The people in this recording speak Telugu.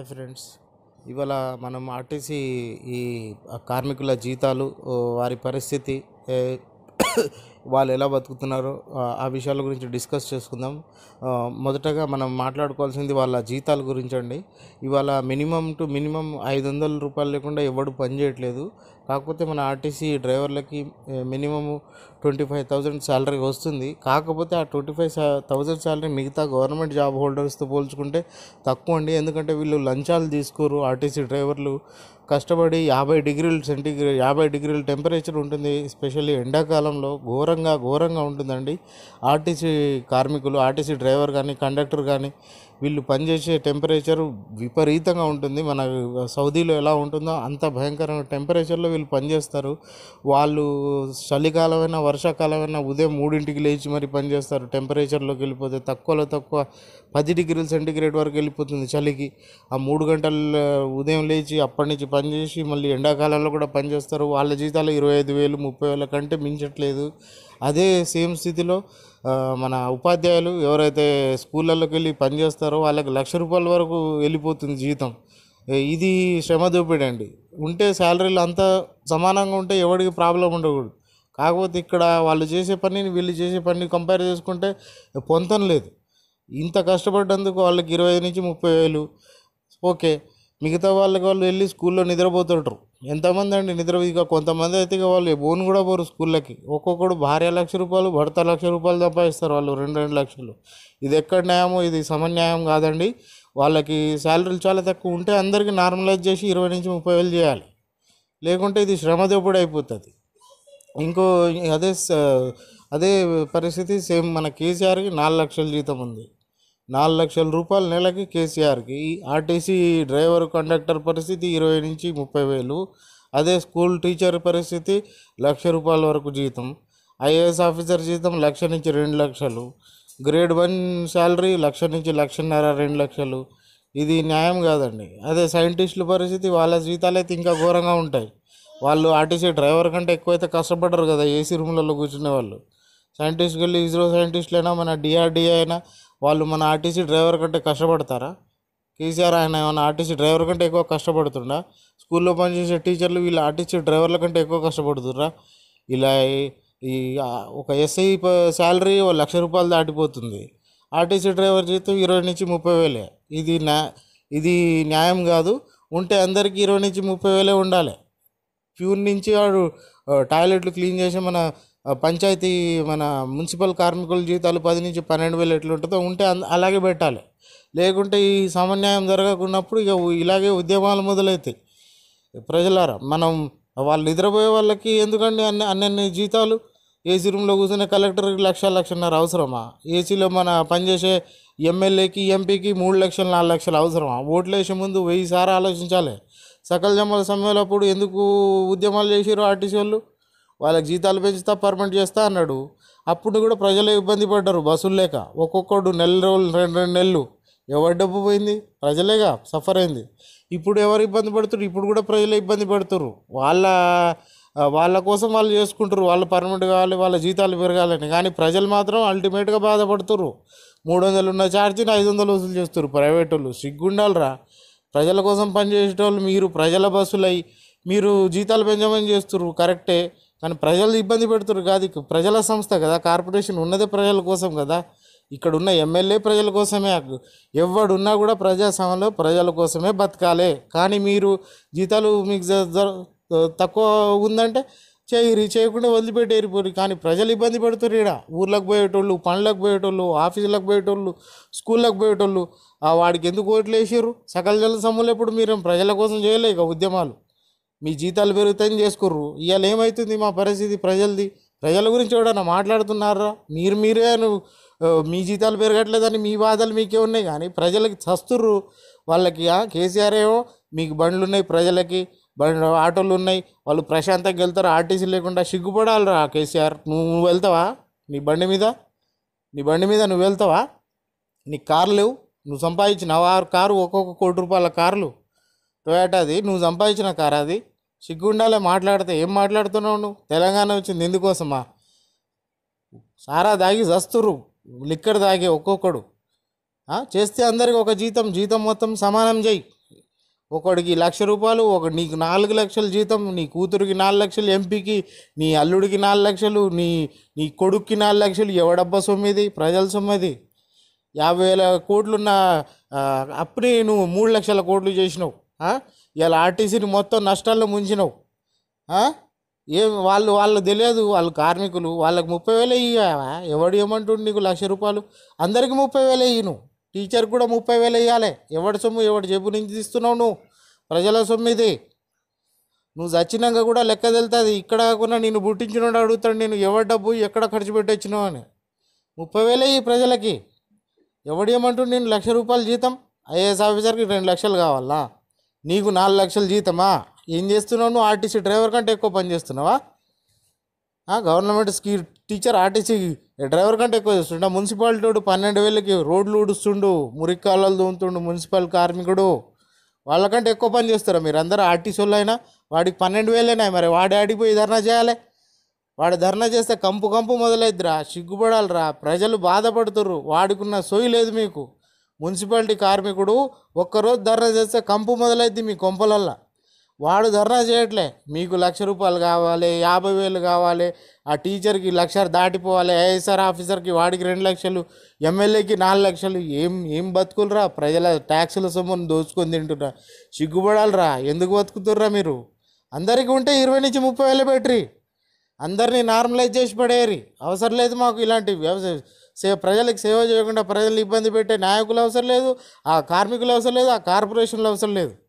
హాయ్ ఫ్రెండ్స్ ఇవాళ మనం ఆర్టీసీ ఈ కార్మికుల జీతాలు ఓ, వారి పరిస్థితి ఏ, వాళ్ళు ఎలా బతుకుతున్నారో ఆ, ఆ విషయాల గురించి డిస్కస్ చేసుకుందాం ఆ, మొదటగా మనం మాట్లాడుకోవాల్సింది వాళ్ళ జీతాల గురించి అండి ఇవాళ మినిమం టు మినిమం ఐదు వందల రూపాయలు లేకుండా ఎవడు పని చేయట్లేదు కాకపోతే మన ఆర్టీసీ డ్రైవర్లకి minimum twenty five thousand salary వస్తుంది కాకపోతే ఆ ట్వంటీ ఫైవ్ థౌజండ్ శాలరీ మిగతా గవర్నమెంట్ జాబ్ హోల్డర్స్తో పోల్చుకుంటే తక్కువ అండి ఎందుకంటే వీళ్ళు లంచాలు తీసుకోరు ఆర్టీసీ డ్రైవర్లు కష్టపడి యాభై డిగ్రీలు సెంటిగ్రేడ్ యాభై డిగ్రీల టెంపరేచర్ ఉంటుంది ఎస్పెషల్లీ ఎండాకాలంలో ఘోరంగా ఘోరంగా ఉంటుందండి ఆర్టీసీ కార్మికులు ఆర్టీసీ డ్రైవర్ కానీ కండక్టర్ కానీ వీళ్ళు పనిచేసే టెంపరేచర్ విపరీతంగా ఉంటుంది మన సౌదీలో ఎలా ఉంటుందో అంత భయంకరమైన టెంపరేచర్లో వీళ్ళు పనిచేస్తారు వాళ్ళు చలికాలమైనా వర్షాకాలమైనా ఉదయం మూడింటికి లేచి మరి పనిచేస్తారు టెంపరేచర్లోకి వెళ్ళిపోతే తక్కువలో తక్కువ పది డిగ్రీల సెంటిగ్రేడ్ వరకు వెళ్ళిపోతుంది చలికి ఆ మూడు గంటల ఉదయం లేచి అప్పటి నుంచి పనిచేసి మళ్ళీ ఎండాకాలంలో కూడా పనిచేస్తారు వాళ్ళ జీతాలు ఇరవై ఐదు వేలు ముప్పై వేల కంటే మించట్లేదు అదే సేమ్ స్థితిలో ఆ, మన ఉపాధ్యాయులు ఎవరైతే స్కూళ్ళలోకి వెళ్ళి పనిచేస్తారో వాళ్ళకి లక్ష రూపాయల వరకు వెళ్ళిపోతుంది జీతం ఏ, ఇది శ్రమ దోపిడీ అండి ఉంటే శాలరీలు అంతా సమానంగా ఉంటే ఎవరికి ప్రాబ్లం ఉండకూడదు కాకపోతే ఇక్కడ వాళ్ళు చేసే పనిని వీళ్ళు చేసే పని కంపేర్ చేసుకుంటే పొంతం లేదు ఇంత కష్టపడ్డందుకు వాళ్ళకి ఇరవై ఐదు నుంచి ముప్పై వేలు ఓకే మిగతా వాళ్ళకి వాళ్ళు వెళ్ళి స్కూల్లో నిద్రపోతుంటారు ఎంతమంది అండి నిద్ర ఇక కొంతమంది అయితే ఇక వాళ్ళు బోన్ కూడా పోరు స్కూళ్ళకి ఒక్కొక్కడు భార్య లక్ష రూపాయలు భర్త లక్ష రూపాయలు సంపాదిస్తారు వాళ్ళు రెండు రెండు లక్షలు ఇది ఎక్కడ న్యాయమో ఇది సమన్యాయం కాదండి వాళ్ళకి శాలరీలు చాలా తక్కువ ఉంటే అందరికీ నార్మలైజ్ చేసి ఇరవై నుంచి ముప్పై వేలు చేయాలి లేకుంటే ఇది శ్రమ దోపిడీ అయిపోతుంది ఇంకో అదే స- అదే పరిస్థితి సేమ్ మన కేసీఆర్కి నాలుగు లక్షల జీతం ఉంది నాలుగు లక్షల రూపాయల నెలకి కేసీఆర్కి ఆర్టీసీ డ్రైవర్ కండక్టర్ పరిస్థితి ఇరవై నుంచి ముప్పై వేలు అదే స్కూల్ టీచర్ పరిస్థితి లక్ష రూపాయల వరకు జీతం ఐఏఎస్ ఆఫీసర్ జీతం లక్ష నుంచి రెండు లక్షలు గ్రేడ్ వన్ శాలరీ లక్ష నుంచి లక్షన్నర రెండు లక్షలు ఇది న్యాయం కాదండి అదే సైంటిస్టుల పరిస్థితి వాళ్ళ జీతాలు అయితే ఇంకా ఘోరంగా ఉంటాయి వాళ్ళు ఆర్టీసీ డ్రైవర్ కంటే ఎక్కువైతే కష్టపడరు కదా ఏసీ రూమ్లలో కూర్చునే వాళ్ళు సైంటిస్ట్కి వెళ్ళి ఇస్రో సైంటిస్టులు అయినా మన డిఆర్డిఏ అయినా వాళ్ళు మన ఆర్టీసీ డ్రైవర్ కంటే కష్టపడతారా కేసీఆర్ ఆయన ఏమైనా ఆర్టీసీ డ్రైవర్ కంటే ఎక్కువ కష్టపడుతుండా స్కూల్లో పనిచేసే టీచర్లు వీళ్ళు ఆర్టీసీ డ్రైవర్ల కంటే ఎక్కువ కష్టపడుతుర్రా ఇలా ఈ- ఈ ఆ, ఒక ఎస్ఐ శాలరీ ఓ లక్ష రూపాయలు దాటిపోతుంది ఆర్టీసీ డ్రైవర్ జీతం ఇరవై నుంచి ముప్పై వేలే ఇది న్యా ఇది న్యాయం కాదు ఉంటే అందరికీ ఇరవై నుంచి ముప్పై వేలే ఉండాలి ప్యూన్ నుంచి వాడు ఆ, టాయిలెట్లు క్లీన్ చేసి మన ఆ, పంచాయతీ మన మున్సిపల్ కార్మికుల జీతాలు పది నుంచి పన్నెండు వేలు ఎట్లా ఉంటుందో ఉంటే అన్- అలాగే పెట్టాలి లేకుంటే ఈ సమన్యాయం జరగకున్నప్పుడు ఇక ఉ- ఇలాగే ఉద్యమాలు మొదలవుతాయి ప్రజలారా మనం వాళ్ళు నిద్రపోయే వాళ్ళకి ఎందుకండి అన్ని అన్ని జీతాలు ఏసీ రూమ్లో కూర్చునే కలెక్టర్కి లక్ష లక్షన్నర అవసరమా ఏసీలో మన పనిచేసే ఎమ్మెల్యేకి ఎంపీకి మూడు లక్షలు నాలుగు లక్షలు అవసరమా ఓట్లు వేసే ముందు వెయ్యి సార్లు ఆలోచించాలి సకల జమ్మల సమ్మెలప్పుడు ఎందుకు ఉద్యమాలు చేసారు ఆర్టీసీ వాళ్ళు వాళ్ళకి జీతాలు పెంచుతా పర్మనెంట్ చేస్తా అన్నాడు అప్పుడు కూడా ప్రజలు ఇబ్బంది పడ్డారు బస్సులు లేక ఒక్కొక్కడు నెల రోజులు రెండు రెండు నెలలు ఎవరి డబ్బు పోయింది ప్రజలేగా సఫర్ అయింది ఇప్పుడు ఎవరు ఇబ్బంది పడుతున్నారు ఇప్పుడు కూడా ప్రజలే ఇబ్బంది పడుతున్నారు వాళ్ళ ఆ, వాళ్ళ కోసం వాళ్ళు చేసుకుంటారు వాళ్ళ పర్మనెంట్ కావాలి వాళ్ళ జీతాలు పెరగాలని కానీ ప్రజలు మాత్రం అల్టిమేట్గా బాధపడుతున్నారు మూడు వందలు ఉన్న ఛార్జీని ఐదు వందలు వసూలు చేస్తారు ప్రైవేట్ వాళ్ళు సిగ్గుండాలరా ప్రజల కోసం పనిచేసేటోళ్ళు మీరు ప్రజల బస్సులై మీరు జీతాలు పెంచమని చేస్తారు కరెక్టే కానీ ప్రజలు ఇబ్బంది పెడుతున్నారు కాదు ఇక ప్రజల సంస్థ కదా కార్పొరేషన్ ఉన్నదే ప్రజల కోసం కదా ఇక్కడ ఉన్న ఎమ్మెల్యే ప్రజల కోసమే ఎవడున్నా కూడా ప్రజాస్వామ్యంలో ప్రజల కోసమే బతకాలి కానీ మీరు జీతాలు మీకు జ- జ- తక్కువ ఉందంటే చేయరి చేయకుండా వదిలిపెట్టి ఏరిపోరు కానీ ప్రజలు ఇబ్బంది పడుతున్నారు ఇక్కడ ఊర్లకు పోయేటోళ్ళు పనులకు పోయేటోళ్ళు ఆఫీసులకు పోయేటోళ్ళు స్కూళ్ళకు పోయేటోళ్ళు ఆ వాడికి ఎందుకు ఓట్లు వేసారు సకల జల సమ్ములు ఎప్పుడు మీరు ప్రజల కోసం చేయలే ఇక ఉద్యమాలు మీ జీతాలు పెరుగుతాయని చేసుకోర్రు ఇవాళ ఏమవుతుంది మా పరిస్థితి ప్రజలది ప్రజల గురించి ఎవడన్నా మాట్లాడుతున్నారా మీరు మీరే నువ్వు, ఆ, మీ జీతాలు పెరగట్లేదని మీ బాధలు మీకే ఉన్నాయి కానీ ప్రజలకి చస్తుర్రు వాళ్ళకి ఆ, కేసీఆర్ ఏమో మీకు బండ్లు ఉన్నాయి ప్రజలకి బండ్ ఆటోలు ఉన్నాయి వాళ్ళు ప్రశాంతంగా వెళ్తారు ఆర్టీసీ లేకుండా సిగ్గుపడాలిరా కేసీఆర్ నువ్వు నువ్వు వెళ్తావా నీ బండి మీద నీ బండి మీద నువ్వు వెళ్తావా నీకు కార్లు లేవు నువ్వు సంపాదించిన ఆరు కారు ఒక్కొక్క కోటి రూపాయల కార్లు టొయాటాది నువ్వు సంపాదించిన కారు అది సిగ్గుండాలే మాట్లాడితే ఏం మాట్లాడుతున్నావు నువ్వు తెలంగాణ వచ్చింది ఎందుకోసమా సారా దాగి చస్తురు లిక్కర్ తాగే ఒక్కొక్కడు ఆ, చేస్తే అందరికి ఒక జీతం జీతం మొత్తం సమానం చేయి ఒకడికి లక్ష రూపాయలు ఒక నీకు నాలుగు లక్షల జీతం నీ కూతురికి నాలుగు లక్షలు ఎంపీకి నీ అల్లుడికి నాలుగు లక్షలు నీ నీ కొడుక్కి నాలుగు లక్షలు ఎవడబ్బా సొమ్మిది ప్రజల సొమ్మిది యాభై వేల కోట్లున్న ఆ, అప్పుని నువ్వు మూడు లక్షల కోట్లు చేసినావు ఆ? ఇలా ఆర్టీసీని మొత్తం నష్టాల్లో ముంచినావు ఆ? ఏం వాళ్ళు వాళ్ళు తెలియదు వాళ్ళు కార్మికులు వాళ్ళకి ముప్పై వేలు ఇయ్యావా ఎవడు ఏమంటుండు నీకు లక్ష రూపాయలు అందరికి ముప్పై వేలు ఇయ్యి నువ్వు టీచర్ కూడా ముప్పై వేలు ఇవ్వాలి ఎవడి సొమ్ము ఎవడి జేబు నుంచి తీస్తున్నావు నువ్వు ప్రజల సొమ్ము ఇది నువ్వు చచ్చినాక కూడా లెక్క తెలుతుంది ఇక్కడ కాకుండా నేను పుట్టించినోడు అడుగుతాడు నేను ఎవరి డబ్బు ఎక్కడ ఖర్చు పెట్టొచ్చినావు అని ముప్పై వేలే ఈ ప్రజలకి ఎవడు ఏమంటుండు నేను లక్ష రూపాయలు జీతం ఐఏఎస్ ఆఫీసర్కి రెండు లక్షలు కావాలా నీకు నాలుగు లక్షలు జీతమా ఏం చేస్తున్నావు నువ్వు ఆర్టీసీ డ్రైవర్ కంటే ఎక్కువ పని చేస్తున్నావా ఆ, గవర్నమెంట్ స్కీ టీచర్ ఆర్టీసీ డ్రైవర్ కంటే ఎక్కువ చేస్తుండ మున్సిపాలిటీ వాడు పన్నెండు వేలకి రోడ్లు ఊడుస్తుండు మురికి కాలువలు దూముతుండు మున్సిపల్ కార్మికుడు వాళ్ళకంటే ఎక్కువ పని చేస్తారా మీరు అందరూ ఆర్టీసీ వాళ్ళు అయినా వాడికి పన్నెండు వేలేనా మరి వాడి ఆడికి పోయి ధర్నా చేయాలి వాడు ధర్నా చేస్తే కంపు కంపు మొదలైద్దిరా సిగ్గుపడాలిరా ప్రజలు బాధపడుతుర్రు వాడికున్న సోయి లేదు మీకు మున్సిపాలిటీ కార్మికుడు ఒక్కరోజు ధర్నా చేస్తే కంపు మొదలైద్ది మీ కొంపలల్లా వాడు ధర్నా చేయట్లే మీకు లక్ష రూపాయలు కావాలి యాభై వేలు కావాలి ఆ టీచర్కి లక్ష దాటిపోవాలి ఐఎస్ఆర్ ఆఫీసర్కి వాడికి రెండు లక్షలు ఎమ్మెల్యేకి నాలుగు లక్షలు ఏం ఏం బతుకులరా ప్రజల ట్యాక్సుల సొమ్మును దోచుకొని తింటున్నా సిగ్గుపడాలిరా ఎందుకు బతుకుతుర్రా మీరు అందరికీ ఉంటే ఇరవై నుంచి ముప్పై వేలు పెట్టి అందరినీ నార్మలైజ్ చేసి పడేయరి అవసరం లేదు మాకు ఇలాంటి వ్యవసాయ సేవ ప్రజలకు సేవ చేయకుండా ప్రజలు ఇబ్బంది పెట్టే నాయకులు అవసరం లేదు ఆ కార్మికులు అవసరం లేదు ఆ కార్పొరేషన్లు అవసరం లేదు